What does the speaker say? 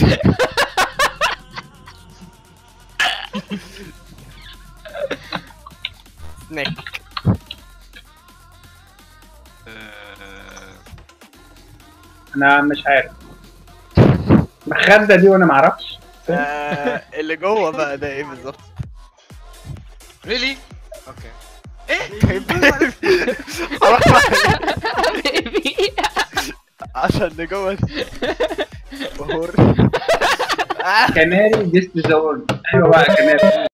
سنيك آه، انا مش عارف مخدة دي وانا معرفش آه، اللي جوه بقى ده ايه بالظبط ريلي اوكي بيبي عشان اللي جوه بهور كناري ديست زون ايوه بقى كناري